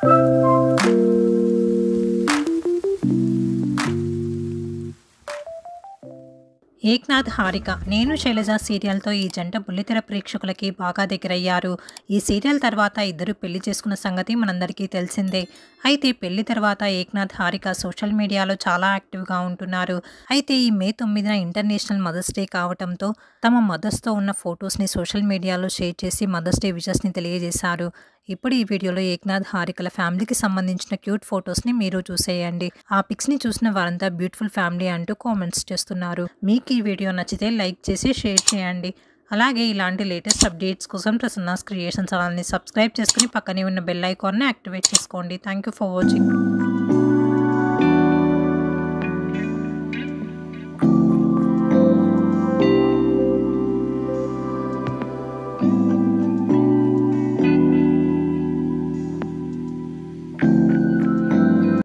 ఏక్నాథ్ హారిక నేను శైలజ సీరియల్తో ఈ జంట బుల్లితెర ప్రేక్షకులకి బాగా దగ్గరయ్యారు ఈ సీరియల్ తర్వాత ఇద్దరు పెళ్లి చేసుకున్న సంగతి మనందరికీ తెలిసిందే అయితే పెళ్లి తర్వాత ఏక్నాథ్ హారిక సోషల్ మీడియాలో చాలా యాక్టివ్గా ఉంటున్నారు అయితే ఈ మే తొమ్మిదిన ఇంటర్నేషనల్ మదర్స్ డే కావడంతో తమ మదర్స్తో ఉన్న ఫొటోస్ని సోషల్ మీడియాలో షేర్ చేసి మదర్స్ డే విషెస్ని తెలియజేశారు ఇప్పుడు ఈ వీడియోలో ఏక్నాథ్ హారికల ఫ్యామిలీకి సంబంధించిన క్యూట్ ఫొటోస్ని మీరు చూసేయండి ఆ పిక్స్ని చూసిన వారంతా బ్యూటిఫుల్ ఫ్యామిలీ అంటూ కామెంట్స్ చేస్తున్నారు మీకు ఈ వీడియో నచ్చితే లైక్ చేసి షేర్ చేయండి అలాగే ఇలాంటి లేటెస్ట్ అప్డేట్స్ కోసం ప్రసన్నాస్ క్రియేషన్ ఛానల్ని సబ్స్క్రైబ్ చేసుకుని పక్కనే ఉన్న బెల్ ఐకాన్ని యాక్టివేట్ చేసుకోండి థ్యాంక్ యూ ఫర్ వాచింగ్